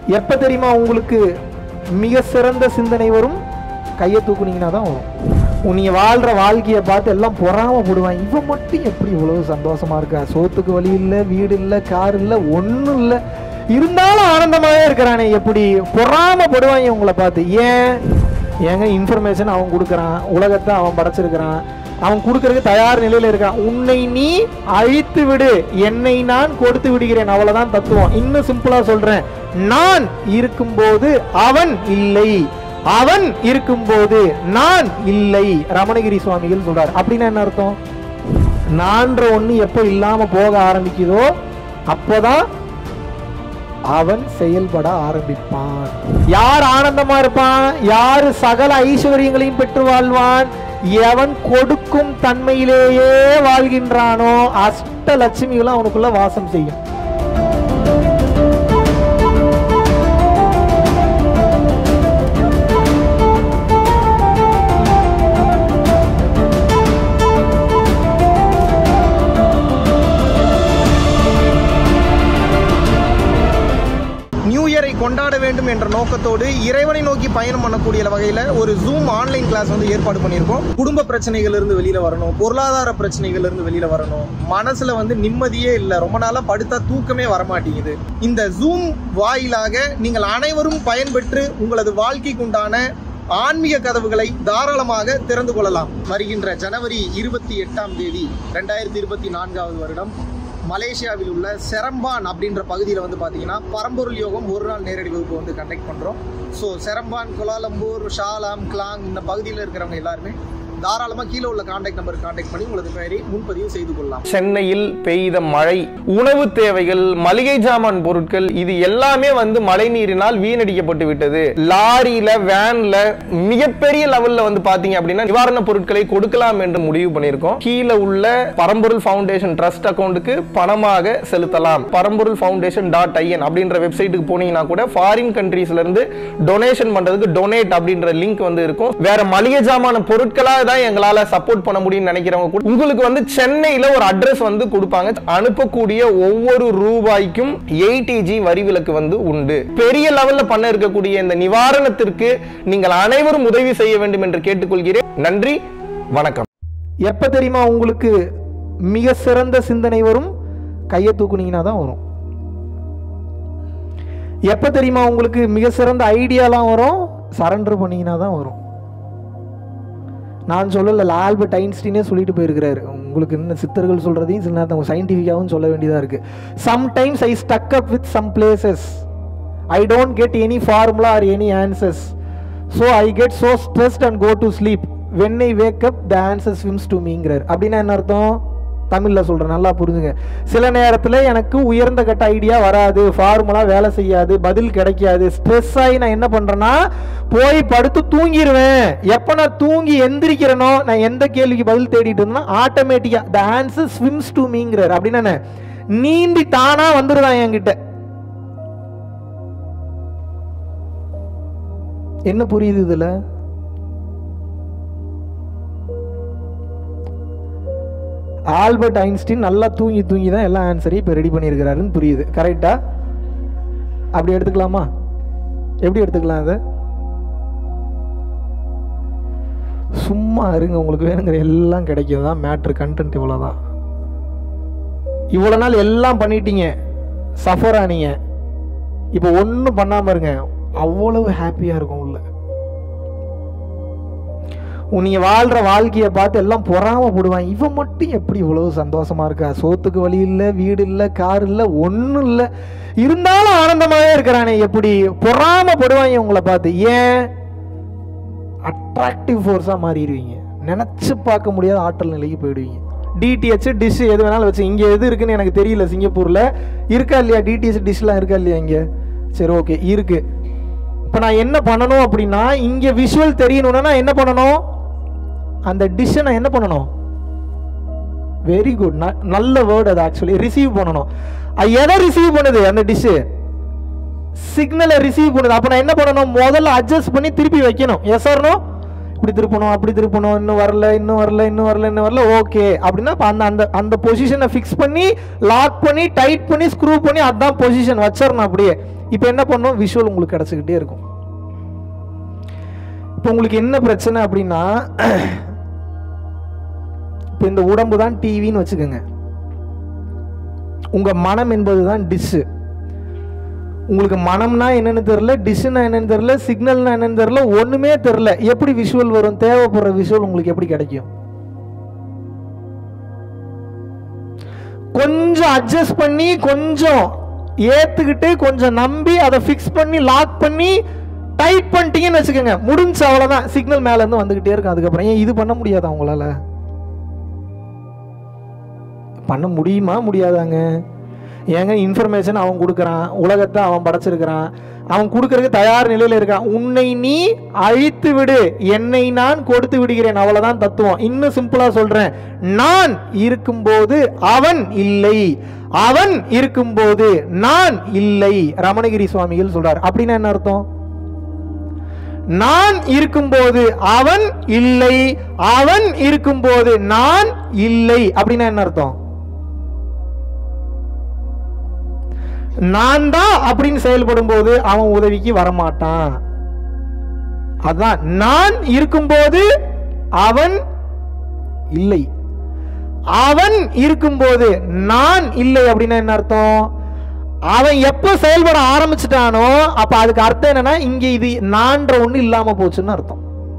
எப்போ தெரியுமா உங்களுக்கு மிக சிறந்த சிந்தனை வரும் கையை தூக்குனீங்கன்னா தான் வரும் நீங்கள் வாழ்கிற வாழ்க்கையை பார்த்து எல்லாம் பொறாமப்படுவான் இவன் மட்டும் எப்படி இவ்வளவு சந்தோஷமா இருக்கா சோத்துக்கு வழி இல்லை வீடு இல்லை கார் இல்லை ஒன்றும் இல்லை இருந்தாலும் ஆனந்தமாகவே இருக்கிறானே எப்படி பொறாமப்படுவாங்க உங்களை பார்த்து ஏன் ஏங்க இன்ஃபர்மேஷன் அவன் கொடுக்குறான் உலகத்தை அவன் படைச்சிருக்கிறான் அவன் கொடுக்கறதுக்கு தயார் நிலையில இருக்கான் உன்னை நீ அழித்து விடு என்னை நான் கொடுத்து விடுகிறேன் அவ்வளவுதான் தத்துவம் இன்னும் சிம்பிளா சொல்றேன் நான் இருக்கும்போது அவன் இல்லை அவன் இருக்கும்போது நான் இல்லை ரமணகிரி சுவாமிகள் சொல்றார் அப்படின்னா என்ன அர்த்தம் நான்ற ஒண்ணு எப்போ இல்லாம போக ஆரம்பிக்குதோ அப்போதான் அவன் செயல்பட ஆரம்பிப்பான் யார் ஆனந்தமா இருப்பான் யார் சகல ஐஸ்வர்யங்களையும் பெற்று வாழ்வான் எவன் கொடுக்கும் தன்மையிலேயே வாழ்கின்றானோ அஷ்ட லட்சுமிகளும் அவனுக்குள்ள வாசம் செய்யும் நியூ இயரை கொண்டாட வேண்டும் என்ற நோக்கத்தோடு இறைவனை நோக்கி பயணம் பண்ணக்கூடிய வகையில் ஒரு ஜூம் ஆன்லைன் கிளாஸ் வந்து ஏற்பாடு பண்ணியிருக்கோம் குடும்ப பிரச்சனைகள் இருந்து வெளியில வரணும் பொருளாதார பிரச்சனைகள் இருந்து வெளியில வரணும் மனசுல வந்து நிம்மதியே இல்லை ரொம்ப நாளா படுத்தா தூக்கமே வரமாட்டேங்குது இந்த ஜூம் வாயிலாக நீங்கள் அனைவரும் பயன்பெற்று உங்களது வாழ்க்கைக்கு உண்டான ஆன்மீக கதவுகளை தாராளமாக திறந்து கொள்ளலாம் வருகின்ற ஜனவரி இருபத்தி எட்டாம் தேதி ரெண்டாயிரத்தி இருபத்தி நான்காவது வருடம் மலேசியாவில் உள்ள செரம்பான் அப்படின்ற பகுதியில் வந்து பார்த்தீங்கன்னா பரம்பொருள் யோகம் ஒரு நாள் நேரடி வகுப்பு வந்து கண்டக்ட் பண்ணுறோம் so Seremban Kuala Lumpur Shah Alam Klang இந்த பகுதியில் இருக்கிறவங்க எல்லாருமே தாராளமாக கீழே உள்ள காண்டாக்ட் நம்பர் காண்டாக்ட் பண்ணி உங்களது பெயரை முன்பதிவு செய்து கொள்ளலாம் சென்னையில் பெய்த மழை உணவு தேவைகள் மளிகை ஜாமான் பொருட்கள் இது எல்லாமே வந்து மழை நீரினால் வீணடிக்கப்பட்டு விட்டது லாரியில வேன்ல மிகப்பெரிய லெவல்ல வந்து பாத்தீங்க அப்படின்னா நிவாரண பொருட்களை கொடுக்கலாம் என்று முடிவு பண்ணியிருக்கோம் கீழே உள்ள பரம்பொருள் ஃபவுண்டேஷன் ட்ரஸ்ட் அக்கௌண்ட்டுக்கு பணமாக செலுத்தலாம் பரம்பொருள் ஃபவுண்டேஷன் டாட் ஐஎன் அப்படின்ற வெப்சைட்டுக்கு போனீங்கன்னா கூட ஃபாரின் கண்ட்ரீஸ்ல இருந்து டொனேஷன் பண்றதுக்கு டொனேட் அப்படின்ற லிங்க் வந்து இருக்கும் வேற மளிகை ஜாமான பொருட்களா தான் எங்களால சப்போர்ட் பண்ண முடியும்னு நினைக்கிறவங்க கூட உங்களுக்கு வந்து சென்னையில ஒரு அட்ரஸ் வந்து கொடுப்பாங்க அனுப்பக்கூடிய ஒவ்வொரு ரூபாய்க்கும் எயிட்டிஜி வரி விலக்கு வந்து உண்டு பெரிய லெவல்ல பண்ண இருக்கக்கூடிய இந்த நிவாரணத்திற்கு நீங்கள் அனைவரும் உதவி செய்ய வேண்டும் என்று கேட்டுக்கொள்கிறேன் நன்றி வணக்கம் எப்போ தெரியுமா உங்களுக்கு மிக சிறந்த சிந்தனை வரும் கையை தூக்குனீங்கன்னா தான் வரும் எப்போ தெரியுமா உங்களுக்கு மிக சிறந்த ஐடியாலாம் வரும் சரண்டர் பண்ணீங்கன்னா தான் வரும் நான் சொல்லல ஆல்பர்ட் ஐன்ஸ்டீனே சொல்லிட்டு போயிருக்கிறாரு உங்களுக்கு என்ன சித்தர்கள் சொல்றதையும் சில நேரத்தில் சயின்டிஃபிக்காகவும் சொல்ல வேண்டியதாக இருக்கு sometimes I stuck up with some places I don't get any formula or any answers so I get so stressed and go to sleep when I wake up the answer swims to மீங்கிறார் அப்படின்னா என்ன அர்த்தம் தமிழில் சொல்கிறேன் நல்லா புரிஞ்சுங்க சில நேரத்தில் எனக்கு உயர்ந்த கட்ட ஐடியா வராது ஃபார்முலா வேலை செய்யாது பதில் கிடைக்காது ஸ்ட்ரெஸ் ஆகி நான் என்ன பண்ணுறேன்னா போய் படுத்து தூங்கிடுவேன் எப்போ நான் தூங்கி எந்திரிக்கிறேனோ நான் எந்த கேள்விக்கு பதில் தேடிட்டு இருந்தேன்னா ஆட்டோமேட்டிக்காக த ஆன்சர் ஸ்விம்ஸ் டு மீங்கிறார் அப்படின்னா என்ன? நீந்தி தானா வந்துடுதான் என்கிட்ட என்ன புரியுது இதுல ஆல்பர்ட் ஐன்ஸ்டீன் நல்லா தூங்கி தூங்கி தான் எல்லா ஆன்சரையும் இப்போ ரெடி பண்ணியிருக்கிறாருன்னு புரியுது கரெக்டா அப்படி எடுத்துக்கலாமா எப்படி எடுத்துக்கலாம் அதை சும்மா இருங்க உங்களுக்கு வேணுங்கிற எல்லாம் கிடைக்கும் தான் மேட்ரு கண்டென்ட் இவ்வளோதான் இவ்வளோ நாள் எல்லாம் பண்ணிட்டீங்க சஃபர் ஆனீங்க இப்போ ஒன்றும் பண்ணாமல் இருங்க அவ்வளவு ஹாப்பியாக இருக்கும் உள்ள நீங்க வாழ்ற வாழ்க்கையை பார்த்து எல்லாம் பொறாமப்படுவான் இவன் மட்டும் எப்படி இவ்வளவு சந்தோஷமா இருக்கா சோத்துக்கு வழி இல்லை வீடு இல்லை கார் இல்லை ஒன்றும் இல்லை இருந்தாலும் ஆனந்தமாகவே இருக்கிறானே எப்படி பொறாமப்படுவாங்க உங்களை பார்த்து ஏன் அட்ராக்டிவ் ஃபோர்ஸாக மாறிடுவீங்க நினச்சி பார்க்க முடியாத ஆற்றல் நிலைக்கு போயிடுவீங்க டிடிஹெச் டிஷ் எது வேணாலும் வச்சு இங்கே எது இருக்குன்னு எனக்கு தெரியல சிங்கப்பூரில் இருக்கா இல்லையா டிடிஹெச் டிஷ்லாம் இருக்கா இல்லையா இங்கே சரி ஓகே இருக்கு இப்போ நான் என்ன பண்ணணும் அப்படின்னா இங்கே விஷுவல் தெரியணும்னா நான் என்ன பண்ணணும் அந்த டிஷ்ஷை நான் என்ன பண்ணணும் வெரி குட் நல்ல வேர்டு அது ஆக்சுவலி ரிசீவ் பண்ணணும் அது எதை ரிசீவ் பண்ணுது அந்த டிஷ்ஷு சிக்னலை ரிசீவ் பண்ணுது அப்போ நான் என்ன பண்ணணும் முதல்ல அட்ஜஸ்ட் பண்ணி திருப்பி வைக்கணும் எஸ் ஆர்னோ இப்படி திருப்பணும் அப்படி திருப்பணும் இன்னும் வரல இன்னும் வரல இன்னும் வரல இன்னும் வரல ஓகே அப்படின்னா அப்ப அந்த அந்த அந்த பொசிஷனை ஃபிக்ஸ் பண்ணி லாக் பண்ணி டைட் பண்ணி ஸ்க்ரூ பண்ணி அதான் பொசிஷன் வச்சிடணும் அப்படியே இப்போ என்ன பண்ணும் விஷுவல் உங்களுக்கு கிடச்சிக்கிட்டே இருக்கும் இப்போ உங்களுக்கு என்ன பிரச்சனை அப்படின்னா இப்போ இந்த உடம்பு தான் டிவின்னு வச்சுக்கோங்க உங்க மனம் என்பது தான் டிஷ்ஷு உங்களுக்கு மனம்னா என்னன்னு தெரியல டிஷ்னா என்னன்னு தெரியல சிக்னல்னா என்னன்னு தெரியல ஒண்ணுமே தெரியல எப்படி விஷுவல் வரும் தேவைப்படுற விஷுவல் உங்களுக்கு எப்படி கிடைக்கும் கொஞ்சம் அட்ஜஸ்ட் பண்ணி கொஞ்சம் ஏத்துக்கிட்டு கொஞ்சம் நம்பி அதை ஃபிக்ஸ் பண்ணி லாக் பண்ணி டைட் பண்ணிட்டீங்கன்னு வச்சுக்கோங்க முடிஞ்சு அவ்வளவுதான் சிக்னல் மேல இருந்து வந்துகிட்டே இருக்கும் அதுக்கப்புறம் ஏன் இது பண்ண முடியாதா உங்களால பண்ண முடியுமா முடியாதாங்க ஏங்க இன்ஃபர்மேஷன் அவன் கொடுக்குறான் உலகத்தை அவன் படைச்சிருக்கிறான் அவன் கொடுக்கறதுக்கு தயார் நிலையில் இருக்கான் உன்னை நீ அழித்து விடு என்னை நான் கொடுத்து விடுகிறேன் அவ்வளவுதான் தத்துவம் இன்னும் சிம்பிளா சொல்றேன் நான் இருக்கும்போது அவன் இல்லை அவன் இருக்கும்போது நான் இல்லை ரமணகிரி சுவாமிகள் சொல்றார் அப்படின்னா என்ன அர்த்தம் நான் இருக்கும்போது அவன் இல்லை அவன் இருக்கும்போது நான் இல்லை அப்படின்னா என்ன அர்த்தம் நான் தான் அப்படின்னு செயல்படும் போது அவன் உதவிக்கு வரமாட்டான் அதான் நான் இருக்கும்போது அவன் இல்லை அவன் இருக்கும்போது நான் இல்லை அப்படின்னா என்ன அர்த்தம் அவன் எப்ப செயல்பட ஆரம்பிச்சிட்டானோ அப்ப அதுக்கு அர்த்தம் என்னன்னா இங்க இது நான்ற ஒண்ணு இல்லாம போச்சுன்னு அர்த்தம்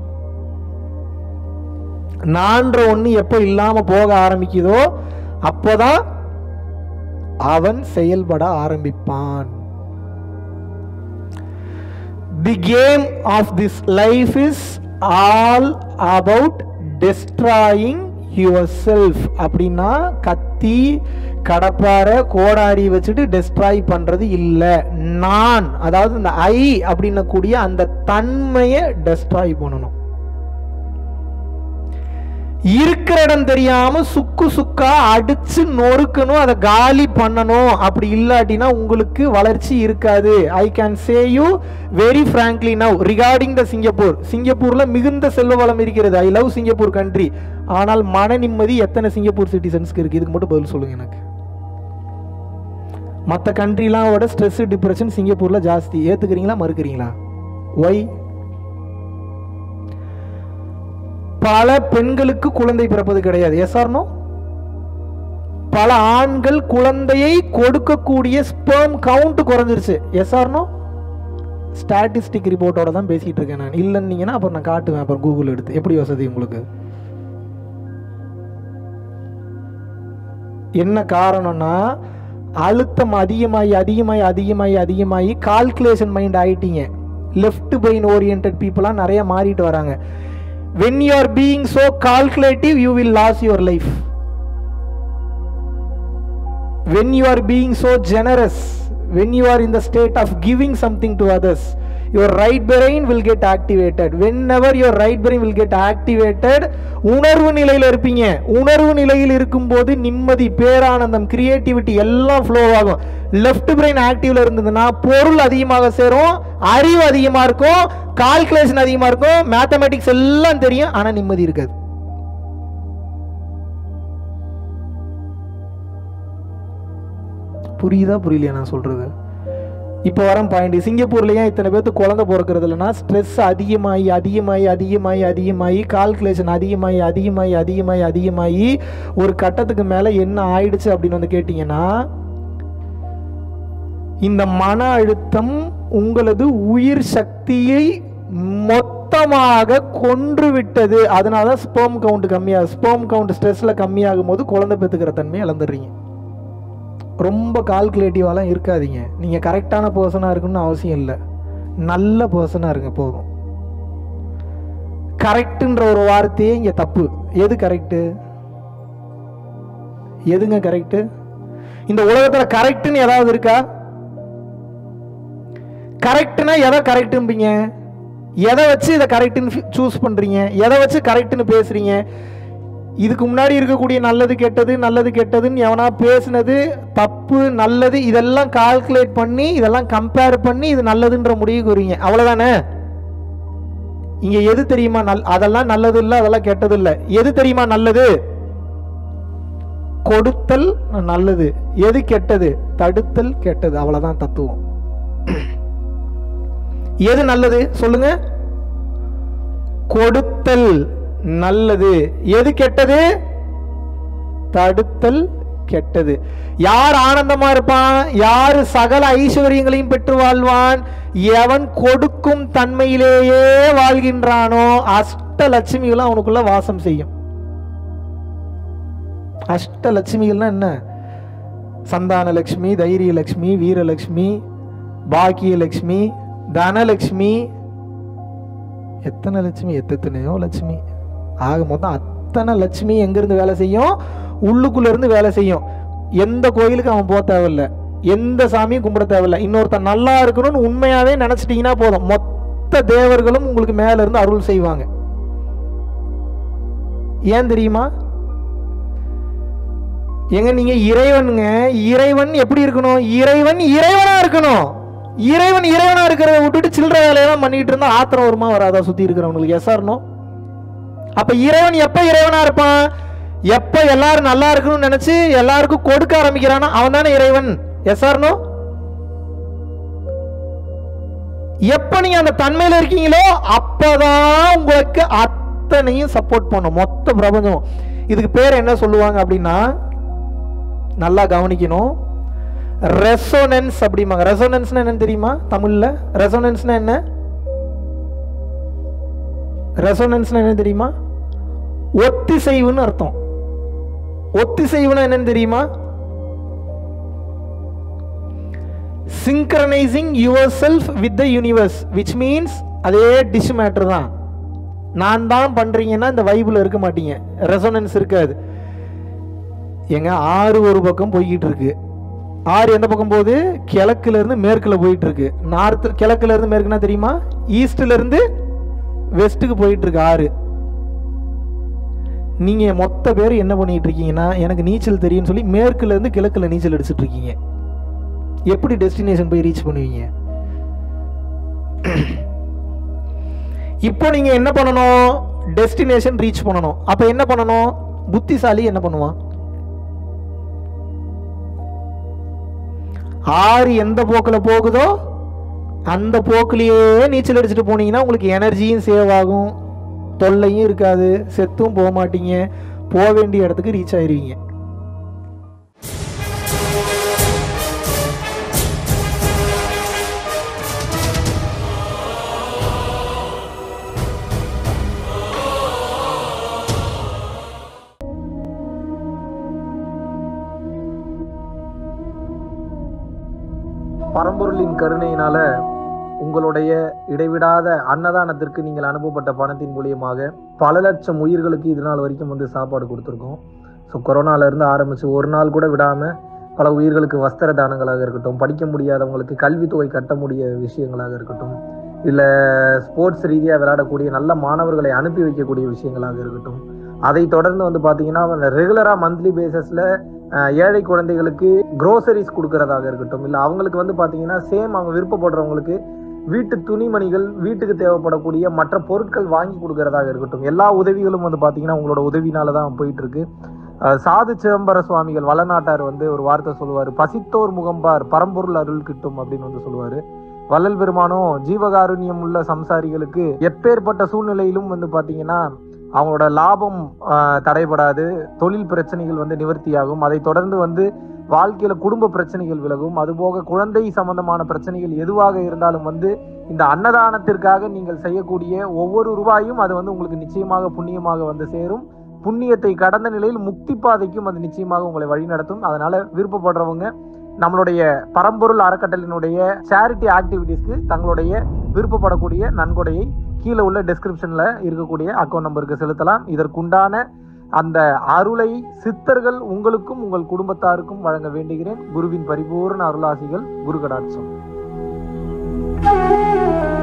நான்ற ஒண்ணு எப்ப இல்லாம போக ஆரம்பிக்குதோ அப்போதான் அவன் செயல்பட ஆரம்பிப்பான் the game of this life is all about destroying yourself அப்படின்னா கத்தி கடப்பாரை கோடாரி வச்சுட்டு டெஸ்ட்ராய் பண்றது இல்லை நான் அதாவது இந்த ஐ அப்படின்னக்கூடிய அந்த தன்மையை டெஸ்ட்ராய் பண்ணணும் இருக்கிற இடம் தெரியாம சுக்கு சுக்கா அடிச்சு நொறுக்கணும் அதை காலி பண்ணணும் அப்படி இல்லாட்டினா உங்களுக்கு வளர்ச்சி இருக்காது I can say you very frankly now regarding the Singapore சிங்கப்பூர்ல மிகுந்த செல்வ வளம் இருக்கிறது ஐ லவ் சிங்கப்பூர் கண்ட்ரி ஆனால் மன நிம்மதி எத்தனை சிங்கப்பூர் சிட்டிசன்ஸ்க்கு இருக்கு இதுக்கு மட்டும் பதில் சொல்லுங்க எனக்கு மற்ற கண்ட்ரிலாம் விட ஸ்ட்ரெஸ் டிப்ரெஷன் சிங்கப்பூர்ல ஜாஸ்தி ஏத்துக்கிறீங்களா மறுக்கிறீங்களா ஒய் பல பெண்களுக்கு குழந்தை பிறப்பது கிடையாது எஸ் ஆர்னோ பல ஆண்கள் குழந்தையை கொடுக்கக்கூடிய ஸ்பெர்ம் கவுண்ட் குறைஞ்சிருச்சு எஸ் ஆர்னோ ஸ்டாட்டிஸ்டிக் ரிப்போர்ட்டோட தான் பேசிட்டு இருக்கேன் நான் இல்லைன்னீங்கன்னா அப்புறம் நான் காட்டுவேன் அப்புறம் கூகுள் எடுத்து எப்படி வசதி உங்களுக்கு என்ன காரணம்னா அழுத்தம் அதிகமாகி அதிகமாகி அதிகமாகி அதிகமாகி கால்குலேஷன் மைண்ட் ஆயிட்டீங்க லெஃப்ட் பிரெயின் ஓரியன்ட் பீப்புளாக நிறைய மாறிட்டு வராங்க when you are being so calculative you will lose your life when you are being so generous when you are in the state of giving something to others your right brain will get activated whenever your right brain will get activated உணர்வு நிலையில் இருப்பீங்க உணர்வு நிலையில் இருக்கும்போது நிம்மதி பேரானந்தம் creativity எல்லாம் flow ஆகும் லெஃப்ட் பிரெயின் ஆக்டிவ்ல இருந்ததுன்னா பொருள் அதிகமாக சேரும் அறிவு அதிகமா இருக்கும் கால்குலேஷன் அதிகமா இருக்கும் மேத்தமெட்டிக்ஸ் எல்லாம் தெரியும் ஆனா நிம்மதி இருக்காது புரியுதா புரியலையா நான் சொல்றது இப்போ வரேன் பாயிண்ட் சிங்கப்பூர்ல ஏன் இத்தனை பேர்த்து குழந்தை பிறக்கிறது இல்லைன்னா ஸ்ட்ரெஸ் அதிகமாகி அதிகமாகி அதிகமாகி அதிகமாகி கால்குலேஷன் அதிகமாகி அதிகமாகி அதிகமாகி அதிகமாகி ஒரு கட்டத்துக்கு மேலே என்ன ஆயிடுச்சு அப்படின்னு வந்து கேட்டிங்கன்னா இந்த மன அழுத்தம் உங்களது உயிர் சக்தியை மொத்தமாக கொன்று விட்டது அதனால தான் ஸ்பெர்ம் கவுண்ட் கம்மியாகும் ஸ்பெர்ம் கவுண்ட் ஸ்ட்ரெஸ்ல கம்மியாகும் போது குழந்தை பெற்றுக்கிற தன்மையை இழந்துடுறீங்க ரொம்ப கால்குலேட்டிவாலாம் இருக்காதீங்க நீங்கள் கரெக்டான பர்சனாக இருக்கணும்னு அவசியம் இல்லை நல்ல பர்சனாக இருங்க போதும் கரெக்டுன்ற ஒரு வார்த்தையே இங்கே தப்பு எது கரெக்டு எதுங்க கரெக்டு இந்த உலகத்தில் கரெக்டுன்னு ஏதாவது இருக்கா கரெக்ட்னா எதை கரெக்டும்பீங்க எதை வச்சு இதை கரெக்டுன்னு சூஸ் பண்ணுறீங்க எதை வச்சு கரெக்டுன்னு பேசுகிறீங்க இதுக்கு முன்னாடி இருக்கக்கூடிய நல்லது கெட்டது நல்லது கெட்டதுன்னு எவனா பேசுனது தப்பு நல்லது இதெல்லாம் கால்குலேட் பண்ணி இதெல்லாம் கம்பேர் பண்ணி இது நல்லதுன்ற முடிவுக்கு வருவீங்க அவ்வளோதானே இங்க எது தெரியுமா நல் அதெல்லாம் நல்லது இல்லை அதெல்லாம் கெட்டது இல்லை எது தெரியுமா நல்லது கொடுத்தல் நல்லது எது கெட்டது தடுத்தல் கெட்டது அவ்வளவுதான் தத்துவம் எது நல்லது சொல்லுங்க கொடுத்தல் நல்லது எது கெட்டது தடுத்தல் கெட்டது யார் ஆனந்தமா இருப்பான் யார் சகல ஐஸ்வர்யங்களையும் பெற்று வாழ்வான் எவன் கொடுக்கும் தன்மையிலேயே வாழ்கின்றானோ அஷ்ட லட்சுமிகளும் அவனுக்குள்ள வாசம் செய்யும் அஷ்ட லட்சுமிகள்னா என்ன சந்தான லட்சுமி தைரிய லட்சுமி வீரலட்சுமி பாக்கிய லட்சுமி தனலட்சுமி எத்தனை லட்சுமி எத்தனையோ லட்சுமி ஆக மொத்தம் அத்தனை லட்சுமி எங்கிருந்து வேலை செய்யும் உள்ளுக்குள்ள இருந்து வேலை செய்யும் எந்த கோயிலுக்கு அவன் போக தேவையில்ல எந்த சாமியும் கும்பிட தேவையில்ல இன்னொருத்தன் நல்லா இருக்கணும்னு உண்மையாவே நினைச்சிட்டீங்கன்னா போதும் மொத்த தேவர்களும் உங்களுக்கு மேல இருந்து அருள் செய்வாங்க ஏன் தெரியுமா எங்க நீங்க இறைவனுங்க இறைவன் எப்படி இருக்கணும் இறைவன் இறைவனா இருக்கணும் இறைவன் இறைவனா இருக்கிறத விட்டுட்டு சில்லற வேலையெல்லாம் பண்ணிட்டு இருந்தா ஆத்திரம் வருமா வராதா சுத்தி இருக்கிறவங்களுக்கு எஸ் ஆர்னோ அப்ப இறைவன் எப்ப இறைவனா இருப்பான் எப்ப எல்லாரும் நல்லா இருக்கணும்னு நினைச்சு எல்லாருக்கும் கொடுக்க ஆரம்பிக்கிறானா அவன் தானே இறைவன் எஸ் ஆர்னோ எப்ப நீங்க அந்த தன்மையில இருக்கீங்களோ அப்பதான் உங்களுக்கு அத்தனையும் சப்போர்ட் பண்ணும் மொத்த பிரபஞ்சம் இதுக்கு பேர் என்ன சொல்லுவாங்க அப்படின்னா நல்லா கவனிக்கணும் ரெசோனன்ஸ் அப்படிம்பாங்க ரெசோனன்ஸ்னா என்னன்னு தெரியுமா தமிழ்ல ரெசோனன்ஸ்னா என்ன ரெசோனன்ஸ்னா என்ன தெரியுமா ஒத்திசைவுன்னு அர்த்தம் ஒத்திசைவுனா என்னன்னு தெரியுமா synchronising yourself with the universe which means அதே டிஷ் மேட்டர் தான் நான் தான் பண்றீங்கன்னா இந்த வைபிள் இருக்க மாட்டீங்க ரெசோனன்ஸ் இருக்காது எங்க ஆறு ஒரு பக்கம் போய்கிட்டு இருக்கு ஆறு எந்த பக்கம் போகுது கிழக்குல இருந்து மேற்குல போயிட்டு இருக்கு நார்த் கிழக்குல இருந்து மேற்குனா தெரியுமா ஈஸ்ட்ல இருந்து வெஸ்ட்டுக்கு போயிட்டு இருக்கு ஆறு நீங்க மொத்த பேர் என்ன பண்ணிட்டு இருக்கீங்கன்னா எனக்கு நீச்சல் தெரியும்னு சொல்லி மேற்குல இருந்து கிழக்குல நீச்சல் அடிச்சிட்டு இருக்கீங்க எப்படி டெஸ்டினேஷன் போய் ரீச் பண்ணுவீங்க இப்போ நீங்க என்ன பண்ணணும் டெஸ்டினேஷன் ரீச் பண்ணணும் அப்ப என்ன பண்ணணும் புத்திசாலி என்ன பண்ணுவான் ஆறு எந்த போக்கில் போகுதோ அந்த போக்கிலேயே நீச்சல் அடிச்சுட்டு போனீங்கன்னா உங்களுக்கு எனர்ஜியும் சேவ் ஆகும் தொல்லையும் இருக்காது செத்தும் போக மாட்டீங்க போக வேண்டிய இடத்துக்கு ரீச் ஆயிருவீங்க பரம்பொருளின் கருணையினால உங்களுடைய இடைவிடாத அன்னதானத்திற்கு நீங்கள் அனுப்பப்பட்ட பணத்தின் மூலியமாக பல லட்சம் உயிர்களுக்கு இது நாள் வரைக்கும் வந்து சாப்பாடு கொடுத்துருக்கோம் ஸோ கொரோனால இருந்து ஆரம்பிச்சு ஒரு நாள் கூட விடாம பல உயிர்களுக்கு வஸ்திர தானங்களாக இருக்கட்டும் படிக்க முடியாதவங்களுக்கு கல்வித்தொகை கட்ட முடிய விஷயங்களாக இருக்கட்டும் இல்லை ஸ்போர்ட்ஸ் ரீதியாக விளையாடக்கூடிய நல்ல மாணவர்களை அனுப்பி வைக்கக்கூடிய விஷயங்களாக இருக்கட்டும் அதை தொடர்ந்து வந்து பார்த்தீங்கன்னா ரெகுலராக மந்த்லி பேசிஸில் ஏழை குழந்தைகளுக்கு க்ரோசரிஸ் கொடுக்கறதாக இருக்கட்டும் இல்லை அவங்களுக்கு வந்து பார்த்தீங்கன்னா சேம் அவங்க விருப்பப்படுறவங்களுக்கு வீட்டு துணிமணிகள் வீட்டுக்கு தேவைப்படக்கூடிய மற்ற பொருட்கள் வாங்கி கொடுக்கறதாக இருக்கட்டும் எல்லா உதவிகளும் வந்து பார்த்தீங்கன்னா உங்களோட உதவினால தான் போயிட்டு இருக்கு அஹ் சாது சிதம்பர சுவாமிகள் வளநாட்டார் வந்து ஒரு வார்த்தை சொல்லுவார் பசித்தோர் முகம்பார் பரம்பொருள் அருள் கிட்டும் அப்படின்னு வந்து சொல்லுவாரு வள்ளல் பெருமானும் ஜீவகாருண்யம் உள்ள சம்சாரிகளுக்கு எப்பேற்பட்ட சூழ்நிலையிலும் வந்து பார்த்தீங்கன்னா அவங்களோட லாபம் ஆஹ், தடைபடாது தொழில் பிரச்சனைகள் வந்து நிவர்த்தியாகும் அதை தொடர்ந்து வந்து வாழ்க்கையில குடும்ப பிரச்சனைகள் விலகும் அதுபோக குழந்தை சம்பந்தமான பிரச்சனைகள் எதுவாக இருந்தாலும் வந்து இந்த அன்னதானத்திற்காக நீங்கள் செய்யக்கூடிய ஒவ்வொரு ரூபாயும் அது வந்து உங்களுக்கு நிச்சயமாக புண்ணியமாக வந்து சேரும் புண்ணியத்தை கடந்த நிலையில் முக்தி பாதைக்கும் அது நிச்சயமாக உங்களை வழிநடத்தும் அதனால விருப்பப்படுறவங்க நம்மளுடைய பரம்பொருள் அறக்கட்டளினுடைய சேரிட்டி ஆக்டிவிட்டீஸ்க்கு தங்களுடைய விருப்பப்படக்கூடிய நன்கொடையை கீழே உள்ள டெஸ்கிரிப்ஷன்ல இருக்கக்கூடிய அக்கௌண்ட் நம்பருக்கு செலுத்தலாம் இதற்குண்டான அந்த அருளை சித்தர்கள் உங்களுக்கும் உங்கள் குடும்பத்தாருக்கும் வழங்க வேண்டுகிறேன் குருவின் பரிபூர்ண அருளாசிகள் குரு கடாட்சம்